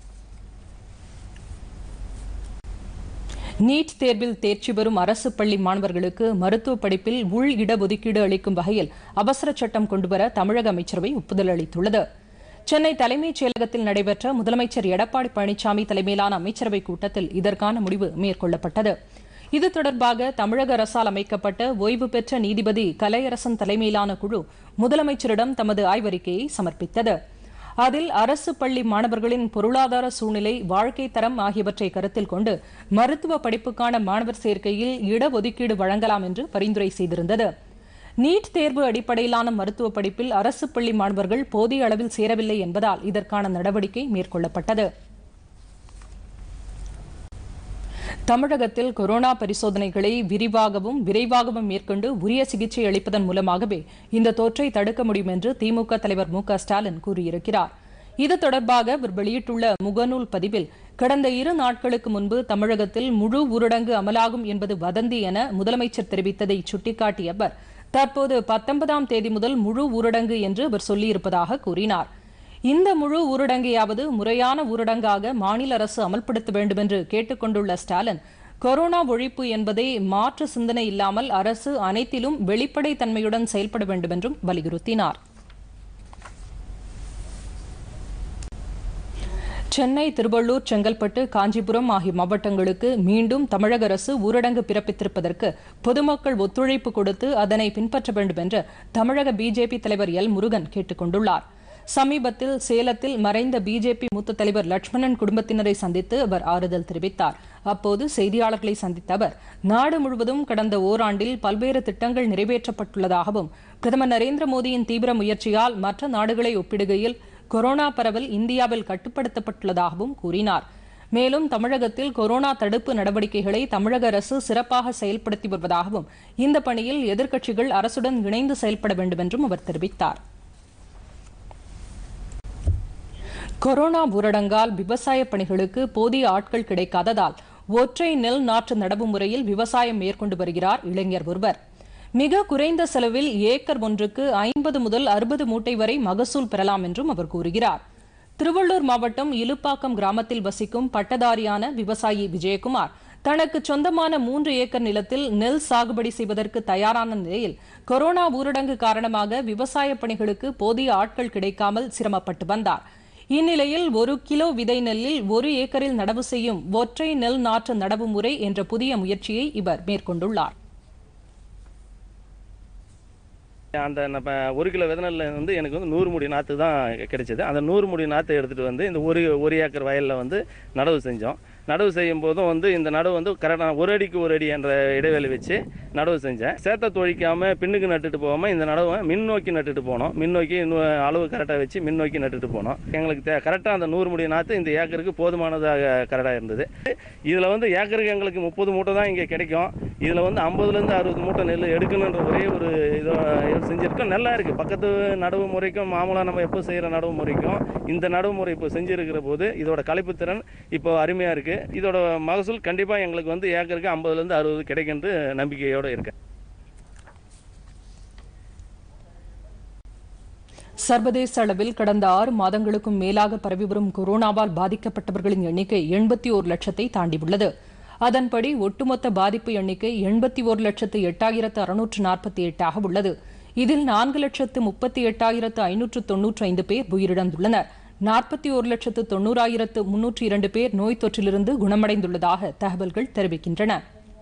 நீட் தேர்வில் தேர்ச்சி பெறும் அரசு பள்ளி மாணவர்களுக்கு மருத்துவ படிப்பில் உள் இடஒதுக்கீடு அளிக்கும் வகையில் அவசர சட்டம் கொண்டுவர தமிழக அமைச்சரவை ஒப்புதல் அளித்துள்ளது சென்னை தலைமைச் செயலகத்தில் நடைபெற்ற முதலமைச்சர் எடப்பாடி பழனிசாமி தலைமையிலான அமைச்சரவைக் கூட்டத்தில் இதற்கான முடிவு மேற்கொள்ளப்பட்டது இது தொடர்பாக தமிழக அரசால் அமைக்கப்பட்ட ஓய்வு பெற்ற நீதிபதி கலையரசன் தலைமையிலான குழு முதலமைச்சரிடம் தமது ஆய்வறிக்கையை சமர்ப்பித்தது அதில் அரசு பள்ளி மாணவர்களின் பொருளாதார சூழ்நிலை வாழ்க்கை தரம் ஆகியவற்றை கருத்தில் கொண்டு மருத்துவ படிப்புக்கான மாணவர் சேர்க்கையில் இடஒதுக்கீடு வழங்கலாம் என்று பரிந்துரை செய்திருந்தது நீட் தேர்வு அடிப்படையிலான மருத்துவ படிப்பில் அரசு பள்ளி மாணவர்கள் போதிய அளவில் சேரவில்லை என்பதால் இதற்கான நடவடிக்கை மேற்கொள்ளப்பட்டது தமிழகத்தில் கொரோனா பரிசோதனைகளை விரிவாகவும் விரைவாகவும் மேற்கொண்டு உரிய சிகிச்சை அளிப்பதன் மூலமாகவே இந்த தொற்றை தடுக்க முடியும் என்று திமுக தலைவர் மு க ஸ்டாலின் கூறியிருக்கிறார் இது தொடர்பாக அவர் வெளியிட்டுள்ள முகநூல் பதிவில் கடந்த இரு நாட்களுக்கு முன்பு தமிழகத்தில் முழு ஊரடங்கு அமலாகும் என்பது வதந்தி என முதலமைச்சர் தெரிவித்ததை சுட்டிக்காட்டிய அவர் தற்போது பத்தொன்பதாம் தேதி முதல் முழு ஊரடங்கு என்று அவர் சொல்லியிருப்பதாக கூறினார் இந்த முழு ஊரடங்கையாவது முறையான ஊரடங்காக மாநில அரசு அமல்படுத்த வேண்டும் என்று கேட்டுக்கொண்டுள்ள ஸ்டாலின் கொரோனா ஒழிப்பு என்பதை மாற்று சிந்தனை இல்லாமல் அரசு அனைத்திலும் வெளிப்படைத் தன்மையுடன் செயல்பட வேண்டும் என்றும் வலியுறுத்தினார் சென்னை திருவள்ளூர் செங்கல்பட்டு காஞ்சிபுரம் ஆகிய மாவட்டங்களுக்கு மீண்டும் தமிழக அரசு ஊரடங்கு பிறப்பித்திருப்பதற்கு பொதுமக்கள் ஒத்துழைப்பு கொடுத்து அதனை பின்பற்ற வேண்டும் என்று தமிழக பிஜேபி தலைவர் எல் முருகன் கேட்டுக் கொண்டுள்ளார் சமீபத்தில் சேலத்தில் மறைந்த பிஜேபி மூத்த தலைவர் லட்சுமணன் குடும்பத்தினரை சந்தித்து அவர் ஆறுதல் தெரிவித்தார் அப்போது செய்தியாளர்களை சந்தித்த அவர் நாடு முழுவதும் கடந்த ஓராண்டில் பல்வேறு திட்டங்கள் நிறைவேற்றப்பட்டுள்ளதாகவும் பிரதமர் நரேந்திர மோடியின் தீவிர முயற்சியால் மற்ற நாடுகளை ஒப்பிடுகையில் கொரோனா பரவல் இந்தியாவில் கட்டுப்படுத்தப்பட்டுள்ளதாகவும் கூறினார் மேலும் தமிழகத்தில் கொரோனா தடுப்பு நடவடிக்கைகளை தமிழக அரசு சிறப்பாக செயல்படுத்தி வருவதாகவும் இந்த பணியில் எதிர்க்கட்சிகள் அரசுடன் இணைந்து செயல்பட வேண்டும் என்றும் அவர் தெரிவித்தார் கொரோனா ஊரடங்கால் விவசாய பணிகளுக்கு போதிய ஆட்கள் கிடைக்காததால் ஒற்றை நெல் நாற்று நடவு முறையில் விவசாயம் மேற்கொண்டு வருகிறார் இளைஞர் ஒருவர் மிக குறைந்த செலவில் ஏக்கர் ஒன்றுக்கு ஐம்பது முதல் அறுபது மூட்டை வரை மகசூல் பெறலாம் என்றும் அவர் கூறுகிறார் திருவள்ளூர் மாவட்டம் இலுப்பாக்கம் கிராமத்தில் வசிக்கும் பட்டதாரியான விவசாயி விஜயகுமார் தனக்கு சொந்தமான மூன்று ஏக்கர் நிலத்தில் நெல் சாகுபடி செய்வதற்கு தயாரான நிலையில் கொரோனா ஊரடங்கு காரணமாக விவசாய பணிகளுக்கு போதிய ஆட்கள் கிடைக்காமல் சிரமப்பட்டு வந்தார் இந்நிலையில் ஒரு கிலோ விதை நெல்லில் ஒரு ஏக்கரில் நடவு செய்யும் ஒற்றை நெல் நாற்று நடவு முறை என்ற புதிய முயற்சியை இவர் மேற்கொண்டுள்ளார் அந்த நம்ம ஒரு கிலோ விதநெல்ல வந்து எனக்கு வந்து நூறு முடி நாற்று தான் கிடைச்சது அந்த நூறு முடி நாற்றை எடுத்துகிட்டு வந்து இந்த ஒரு ஒரு ஏக்கர் வயலில் வந்து நடவு செஞ்சோம் நடவு செய்யும் போதும் வந்து இந்த நடவு வந்து கரெக்டாக ஒரு அடிக்கு ஒரு அடி என்ற இடைவெளி வச்சு நடவு செஞ்சேன் சேத்தை தொழிக்காமல் பின்னுக்கு நட்டுட்டு போகாமல் இந்த நடவை மின்னோக்கி நட்டுட்டு போனோம் மின்னோக்கி இன்னும் அளவு கரெக்டாக வச்சு மின்னோக்கி நட்டுட்டு போனோம் எங்களுக்கு தே கரெக்டாக அந்த நூறு முடி நாற்று இந்த ஏக்கருக்கு போதுமானதாக கரெக்டாக இருந்தது இதில் வந்து ஏக்கருக்கு எங்களுக்கு முப்பது மூட்டை தான் இங்கே கிடைக்கும் இதில் வந்து ஐம்பதுலேருந்து அறுபது மூட்டை நெல் எடுக்கணுன்ற ஒரே ஒரு இதோ செஞ்சுருக்கோம் நல்லா இருக்குது பக்கத்து நடவு முறைக்கும் மாமூலாக நம்ம எப்போ செய்கிற நடவு முறைக்கும் இந்த நடவு முறை இப்போ செஞ்சுருக்கிற போது இதோட கழிப்புத்திறன் இப்போ அருமையாக இருக்குது இதோட மகசூல் கண்டிப்பாக எங்களுக்கு வந்து ஏக்கருக்கு ஐம்பதுலேருந்து அறுபது கிடைக்கின்ற நம்பிக்கையோடு இருக்கேன் சர்வதேச அளவில் கடந்த ஆறு மாதங்களுக்கும் மேலாக பரவி வரும் கொரோனாவால் பாதிக்கப்பட்டவர்களின் எண்ணிக்கை எண்பத்தி ஒரு லட்சத்தை தாண்டியுள்ளது அதன்படி ஒட்டுமொத்த பாதிப்பு எண்ணிக்கை எண்பத்தி ஒரு லட்சத்து எட்டாயிரத்து அறுநூற்று நாற்பத்தி எட்டாக உள்ளது இதில் நான்கு லட்சத்து முப்பத்தி எட்டாயிரத்து ஐநூற்று தொன்னூற்றி ஐந்து பேர் உயிரிழந்துள்ளனர் நாற்பத்தி ஒரு லட்சத்து தொன்னூறாயிரத்து முன்னூற்றி இரண்டு பேர் நோய் தொற்றிலிருந்து குணமடைந்துள்ளதாக தகவல்கள் தெரிவிக்கின்றன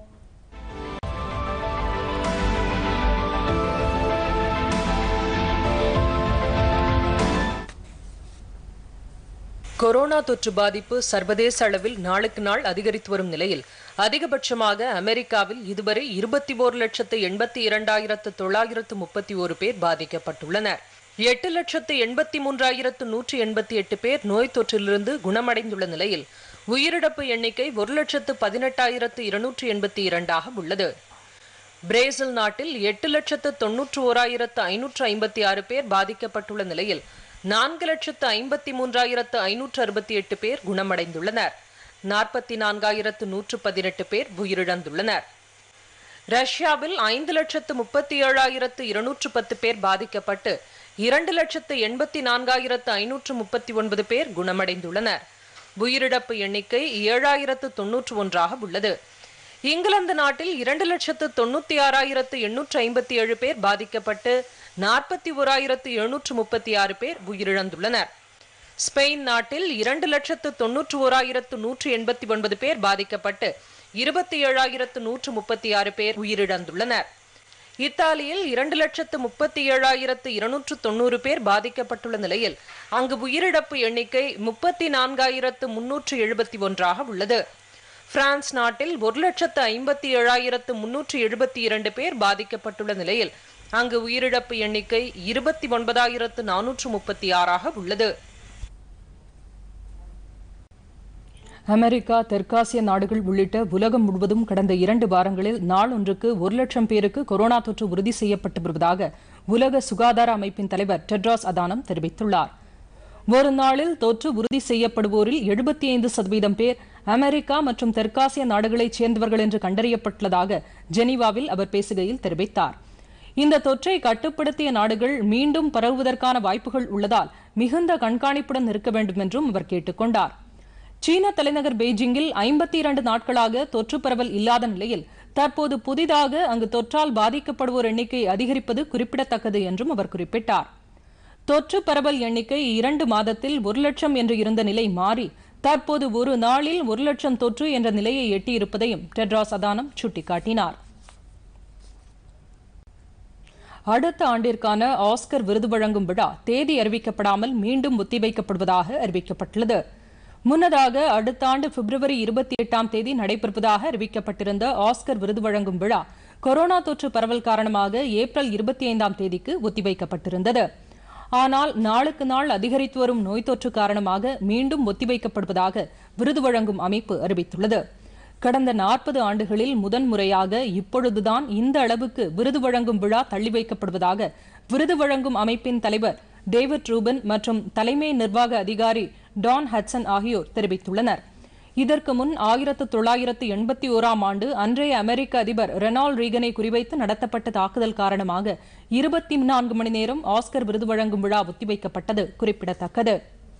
கொரோனா தொற்று பாதிப்பு சர்வதேச அளவில் நாளுக்கு நாள் அதிகரித்து வரும் நிலையில் அதிகபட்சமாக அமெரிக்காவில் இதுவரை இருபத்தி ஓரு லட்சத்து எண்பத்தி இரண்டாயிரத்து தொள்ளாயிரத்து முப்பத்தி ஒரு பேர் பாதிக்கப்பட்டுள்ளனர் எட்டு லட்சத்து எண்பத்தி மூன்றாயிரத்து நூற்றி எண்பத்தி எட்டு பேர் நோய் தொற்றிலிருந்து குணமடைந்துள்ள நிலையில் உயிரிழப்பு எண்ணிக்கை ஒரு லட்சத்து பதினெட்டாயிரத்து இருநூற்றி எண்பத்தி இரண்டாக உள்ளது பிரேசில் நாட்டில் எட்டு லட்சத்து தொன்னூற்று ஓராயிரத்து ஐநூற்று ஐம்பத்தி ஆறு பேர் பாதிக்கப்பட்டுள்ள நிலையில் நான்கு லட்சத்து ஐம்பத்தி மூன்றாயிரத்து ஐநூற்று அறுபத்தி எட்டு பேர் குணமடைந்துள்ளனர் நாற்பத்தி நான்காயிரத்து நூற்று பதினெட்டு பேர் உயிரிழந்துள்ளனர் ரஷ்யாவில் ஐந்து லட்சத்து முப்பத்தி ஏழாயிரத்து இருநூற்று பத்து பேர் பாதிக்கப்பட்டு இரண்டு லட்சத்து எண்பத்தி நான்காயிரத்து ஐநூற்று முப்பத்தி ஒன்பது பேர் குணமடைந்துள்ளனர் உயிரிழப்பு எண்ணிக்கை ஏழாயிரத்து தொன்னூற்று ஒன்றாக உள்ளது இங்கிலாந்து நாட்டில் இரண்டு லட்சத்து தொண்ணூத்தி ஆறாயிரத்து எண்ணூற்று ஐம்பத்தி ஏழு பேர் பாதிக்கப்பட்டு நாற்பத்தி ஓராயிரத்து எழுநூற்று முப்பத்தி ஆறு பேர் உயிரிழந்துள்ளனர் ஸ்பெயின் நாட்டில் இரண்டு லட்சத்து தொன்னூற்று ஓராயிரத்து நூற்று எண்பத்தி ஒன்பது பேர் பாதிக்கப்பட்டு இருபத்தி ஏழாயிரத்து நூற்று முப்பத்தி ஆறு பேர் உயிரிழந்துள்ளனர் இத்தாலியில் இரண்டு லட்சத்து முப்பத்தி ஏழாயிரத்து இருநூற்று தொண்ணூறு பேர் பாதிக்கப்பட்டுள்ள நிலையில் அங்கு உயிரிழப்பு எண்ணிக்கை முப்பத்தி நான்காயிரத்து முன்னூற்று எழுபத்தி ஒன்றாக உள்ளது பிரான்ஸ் நாட்டில் ஒரு லட்சத்து ஐம்பத்தி ஏழாயிரத்து முன்னூற்று எழுபத்தி இரண்டு பேர் பாதிக்கப்பட்டுள்ள நிலையில் அங்கு உயிரிழப்பு எண்ணிக்கை இருபத்தி ஒன்பதாயிரத்து நானூற்று முப்பத்தி ஆறாக உள்ளது அமெரிக்கா தெற்காசிய நாடுகள் உள்ளிட்ட உலகம் முழுவதும் கடந்த இரண்டு வாரங்களில் நாள் ஒன்றுக்கு ஒரு லட்சம் பேருக்கு கொரோனா தொற்று உறுதி செய்யப்பட்டு வருவதாக உலக சுகாதார அமைப்பின் தலைவர் டெட்ராஸ் அதானம் தெரிவித்துள்ளார் ஒரு நாளில் தொற்று உறுதி செய்யப்படுவோரில் எழுபத்தி ஐந்து சதவீதம் பேர் அமெரிக்கா மற்றும் தெற்காசிய நாடுகளைச் சேர்ந்தவர்கள் என்று கண்டறியப்பட்டுள்ளதாக ஜெனீவாவில் அவர் பேசுகையில் தெரிவித்தார் இந்த தொற்றை கட்டுப்படுத்திய நாடுகள் மீண்டும் பரவுவதற்கான வாய்ப்புகள் உள்ளதால் மிகுந்த கண்காணிப்புடன் இருக்க வேண்டும் என்றும் அவர் கேட்டுக் கொண்டார் சீன தலைநகர் பெய்ஜிங்கில் ஐம்பத்தி இரண்டு நாட்களாக தொற்று பரவல் இல்லாத நிலையில் தற்போது புதிதாக அங்கு தொற்றால் பாதிக்கப்படுவோர் எண்ணிக்கை அதிகரிப்பது குறிப்பிடத்தக்கது என்றும் அவர் குறிப்பிட்டார் தொற்று பரவல் எண்ணிக்கை இரண்டு மாதத்தில் ஒரு லட்சம் என்று இருந்த நிலை மாறி தற்போது ஒரு நாளில் ஒரு லட்சம் தொற்று என்ற நிலையை எட்டியிருப்பதையும் டெட்ராஸ் அதானம் சுட்டிக்காட்டினார் அடுத்த ஆண்டிற்கான ஆஸ்கர் விருது வழங்கும் விழா தேதி அறிவிக்கப்படாமல் மீண்டும் ஒத்திவைக்கப்படுவதாக அறிவிக்கப்பட்டுள்ளது முன்னதாக அடுத்த ஆண்டு பிப்ரவரி இருபத்தி எட்டாம் தேதி நடைபெறுவதாக அறிவிக்கப்பட்டிருந்த ஆஸ்கர் விருது வழங்கும் விழா கொரோனா தொற்று பரவல் காரணமாக ஏப்ரல் இருபத்தி ஐந்தாம் தேதிக்கு ஒத்திவைக்கப்பட்டிருந்தது ஆனால் நாளுக்கு நாள் அதிகரித்து வரும் நோய் தொற்று காரணமாக மீண்டும் ஒத்திவைக்கப்படுவதாக விருது வழங்கும் அமைப்பு அறிவித்துள்ளது கடந்த நாற்பது ஆண்டுகளில் முதன்முறையாக இப்பொழுதுதான் இந்த அளவுக்கு விருது வழங்கும் விழா தள்ளி வைக்கப்படுவதாக விருது வழங்கும் அமைப்பின் தலைவர் டேவிட் ரூபன் மற்றும் தலைமை நிர்வாக அதிகாரி டான் ஹட்சன் ஆகியோர் தெரிவித்துள்ளனர் இதற்கு முன் ஆயிரத்து தொள்ளாயிரத்து எண்பத்தி ஓராம் ஆண்டு அன்றைய அமெரிக்க அதிபர் ரெனால்ட் ரீகனை குறிவைத்து நடத்தப்பட்ட தாக்குதல் காரணமாக இருபத்தி நான்கு மணி நேரம் ஆஸ்கர் விருது வழங்கும் விழா ஒத்திவைக்கப்பட்டது குறிப்பிடத்தக்கது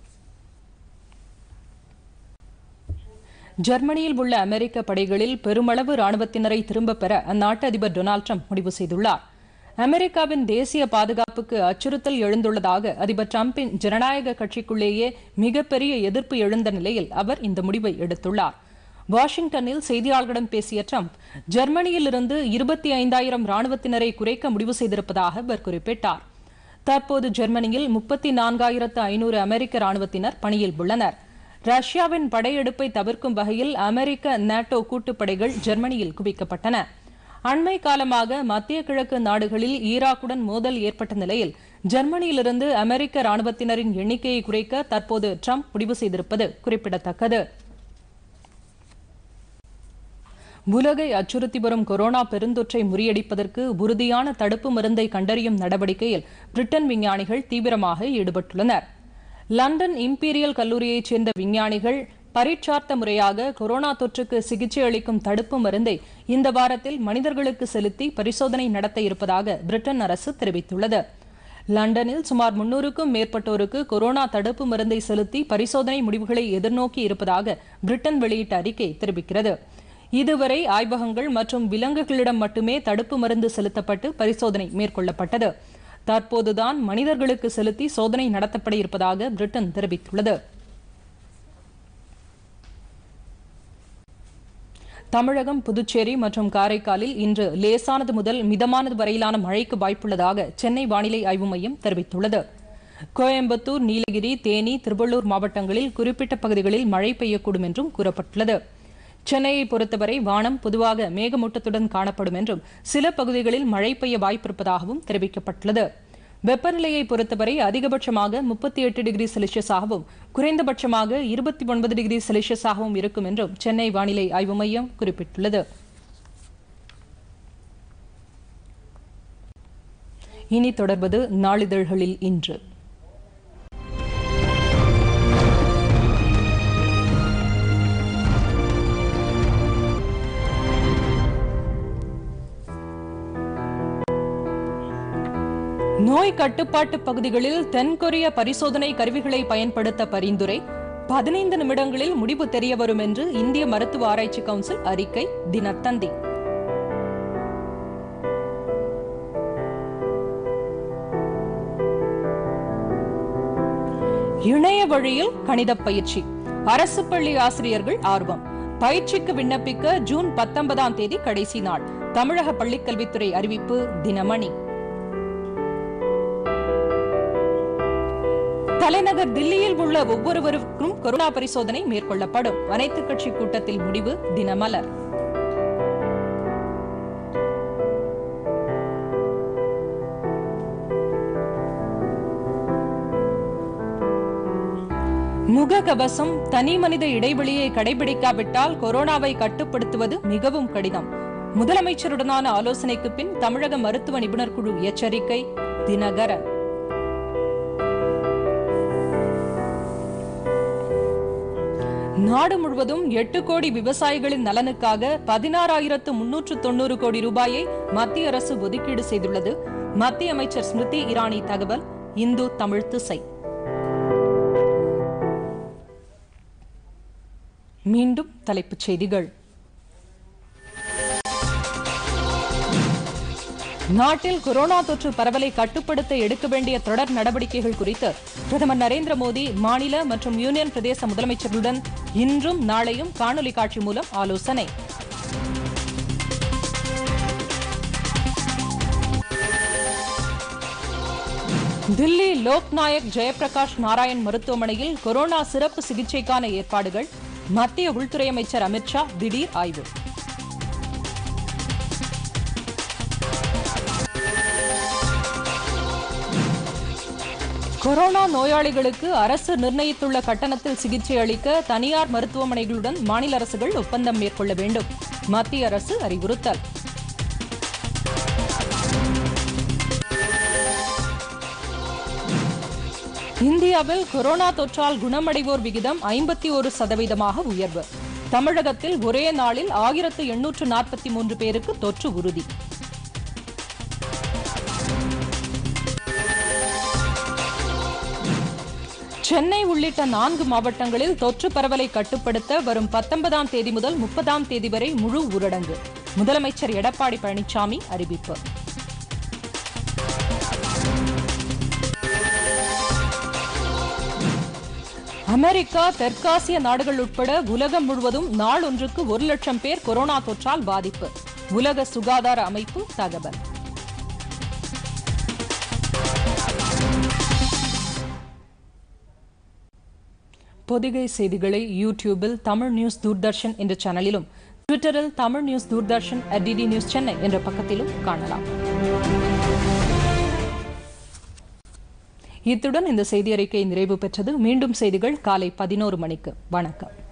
ஜெர்மனியில் உள்ள அமெரிக்க படைகளில் பெருமளவு ராணுவத்தினரை திரும்பப் பெற அந்நாட்டு அதிபர் டொனால்டு ட்ரம்ப் முடிவு செய்துள்ளார் அமெரிக்காவின் தேசிய பாதுகாப்புக்கு அச்சுறுத்தல் எழுந்துள்ளதாக அதிபர் டிரம்பின் ஜனநாயக கட்சிக்குள்ளேயே மிகப்பெரிய எதிர்ப்பு எழுந்த நிலையில் அவர் இந்த முடிவை எடுத்துள்ளார் வாஷிங்டனில் செய்தியாளர்களிடம் பேசிய ட்ரம்ப் ஜெர்மனியில் இருந்து இருபத்தி ஐந்தாயிரம் ராணுவத்தினரை குறைக்க முடிவு செய்திருப்பதாக அவர் குறிப்பிட்டார் தற்போது ஜெர்மனியில் முப்பத்தி நான்காயிரத்து ஐநூறு அமெரிக்க ராணுவத்தினர் பணியில் உள்ளனர் ரஷ்யாவின் படையெடுப்பை தவிர்க்கும் வகையில் அமெரிக்க நேட்டோ கூட்டுப்படைகள் ஜெர்மனியில் குவிக்கப்பட்டன அண்மை காலமாக மத்திய கிழக்கு நாடுகளில் ஈராக்குடன் மோதல் ஏற்பட்ட நிலையில் ஜெர்மனியிலிருந்து அமெரிக்க ராணுவத்தினரின் எண்ணிக்கையை குறைக்க தற்போது ட்ரம்ப் முடிவு செய்திருப்பது குறிப்பிடத்தக்கது உலகை அச்சுறுத்தி வரும் கொரோனா பெருந்தொற்றை முறியடிப்பதற்கு உறுதியான தடுப்பு மருந்தை கண்டறியும் நடவடிக்கையில் பிரிட்டன் விஞ்ஞானிகள் தீவிரமாக ஈடுபட்டுள்ளனர் லண்டன் இம்பீரியல் கல்லூரியைச் சேர்ந்த விஞ்ஞானிகள் பரீட்சார்த்த முறையாக கொரோனா தொற்றுக்கு சிகிச்சை அளிக்கும் தடுப்பு மருந்தை இந்த வாரத்தில் மனிதர்களுக்கு செலுத்தி பரிசோதனை நடத்த இருப்பதாக பிரிட்டன் அரசு தெரிவித்துள்ளது லண்டனில் சுமார் முன்னூறுக்கும் மேற்பட்டோருக்கு கொரோனா தடுப்பு மருந்தை செலுத்தி பரிசோதனை முடிவுகளை எதிர்நோக்கி இருப்பதாக பிரிட்டன் வெளியிட்ட அறிக்கை தெரிவிக்கிறது இதுவரை ஆய்வகங்கள் மற்றும் விலங்குகளிடம் மட்டுமே தடுப்பு மருந்து செலுத்தப்பட்டு பரிசோதனை மேற்கொள்ளப்பட்டது தற்போதுதான் மனிதர்களுக்கு செலுத்தி சோதனை நடத்தப்பட இருப்பதாக பிரிட்டன் தெரிவித்துள்ளது தமிழகம் புதுச்சேரி மற்றும் காரைக்காலில் இன்று லேசானது முதல் மிதமானது வரையிலான மழைக்கு வாய்ப்புள்ளதாக சென்னை வானிலை ஆய்வு மையம் தெரிவித்துள்ளது கோயம்புத்தூர் நீலகிரி தேனி திருவள்ளூர் மாவட்டங்களில் குறிப்பிட்ட பகுதிகளில் மழை பெய்யக்கூடும் என்றும் கூறப்பட்டுள்ளது சென்னையை பொறுத்தவரை வானம் பொதுவாக மேகமூட்டத்துடன் காணப்படும் என்றும் சில பகுதிகளில் மழை பெய்ய வாய்ப்பிருப்பதாகவும் தெரிவிக்கப்பட்டுள்ளது வெப்பநிலையை பொறுத்தவரை அதிகபட்சமாக முப்பத்தி எட்டு டிகிரி செல்சியஸாகவும் குறைந்தபட்சமாக இருபத்தி ஒன்பது டிகிரி செல்சியஸாகவும் இருக்கும் என்றும் சென்னை வானிலை ஆய்வு மையம் குறிப்பிட்டுள்ளது இனி தொடர்வது நாளிதழ்களில் இன்று நோய் கட்டுப்பாட்டு பகுதிகளில் தென்கொரிய பரிசோதனை கருவிகளை பயன்படுத்த பரிந்துரை பதினைந்து நிமிடங்களில் முடிவு தெரிய வரும் என்று இந்திய மருத்துவ ஆராய்ச்சி கவுன்சில் அறிக்கை தினத்தந்தி இணைய வழியில் கணித பயிற்சி அரசு பள்ளி ஆசிரியர்கள் ஆர்வம் பயிற்சிக்கு விண்ணப்பிக்க ஜூன் பத்தொன்பதாம் தேதி கடைசி நாள் தமிழக பள்ளிக்கல்வித்துறை அறிவிப்பு தினமணி தலைநகர் தில்லியில் உள்ள ஒவ்வொருவருக்கும் கொரோனா பரிசோதனை மேற்கொள்ளப்படும் அனைத்து கட்சி கூட்டத்தில் முடிவு தினமலர் முகக்கவசம் தனி மனித இடைவெளியை கடைபிடிக்காவிட்டால் கொரோனாவை கட்டுப்படுத்துவது மிகவும் கடினம் முதலமைச்சருடனான ஆலோசனைக்கு பின் தமிழக மருத்துவ நிபுணர் குழு எச்சரிக்கை தினகரன் நாடு முழுவதும் எட்டு கோடி விவசாயிகளின் நலனுக்காக பதினாறாயிரத்து முன்னூற்று தொண்ணூறு கோடி ரூபாயை மத்திய அரசு ஒதுக்கீடு செய்துள்ளது மத்திய அமைச்சர் ஸ்மிருதி இரானி தகவல் இந்து தமிழ் திசை மீண்டும் தலைப்புச் செய்திகள் நாட்டில் கொரோனா தொற்று பரவலை கட்டுப்படுத்த எடுக்க வேண்டிய தொடர் நடவடிக்கைகள் குறித்து பிரதமர் நரேந்திர மோடி மாநில மற்றும் யூனியன் பிரதேச முதலமைச்சர்களுடன் இன்றும் நாளையும் காணொலி காட்சி மூலம் ஆலோசனை தில்லி லோக்நாயக் ஜெயபிரகாஷ் நாராயண் மருத்துவமனையில் கொரோனா சிறப்பு சிகிச்சைக்கான ஏற்பாடுகள் மத்திய உள்துறை அமைச்சர் அமித்ஷா திடீர் ஆய்வு கொரோனா நோயாளிகளுக்கு அரசு நிர்ணயித்துள்ள கட்டணத்தில் சிகிச்சை அளிக்க தனியார் மருத்துவமனைகளுடன் மாநில அரசுகள் ஒப்பந்தம் மேற்கொள்ள வேண்டும் மத்திய அரசு அறிவுறுத்தல் இந்தியாவில் கொரோனா தொற்றால் குணமடைவோர் விகிதம் ஐம்பத்தி ஒரு சதவீதமாக உயர்வு தமிழகத்தில் ஒரே நாளில் ஆயிரத்து எண்ணூற்று நாற்பத்தி மூன்று பேருக்கு தொற்று உறுதி சென்னை உள்ளிட்ட நான்கு மாவட்டங்களில் தொற்று பரவலை கட்டுப்படுத்த வரும் பத்தொன்பதாம் தேதி முதல் முப்பதாம் தேதி வரை முழு ஊரடங்கு முதலமைச்சர் எடப்பாடி பழனிசாமி அறிவிப்பு அமெரிக்கா தெற்காசிய நாடுகள் உட்பட உலகம் முழுவதும் நாள் ஒன்றுக்கு ஒரு லட்சம் பேர் கொரோனா தொற்றால் பாதிப்பு உலக சுகாதார அமைப்பு தகவல் பொதிகை செய்திகளை யூடியூபில் தமிழ் நியூஸ் தூர்தர்ஷன் என்ற சேனலிலும் ட்விட்டரில் Tamil news Doordarshan at DD news Chennai என்ற பக்கத்திலும் காணலாம் இத்துடன் இந்த செய்தி அறிக்கை நிறைவு பெற்றது மீண்டும் செய்திகள் காலை பதினோரு மணிக்கு வணக்கம்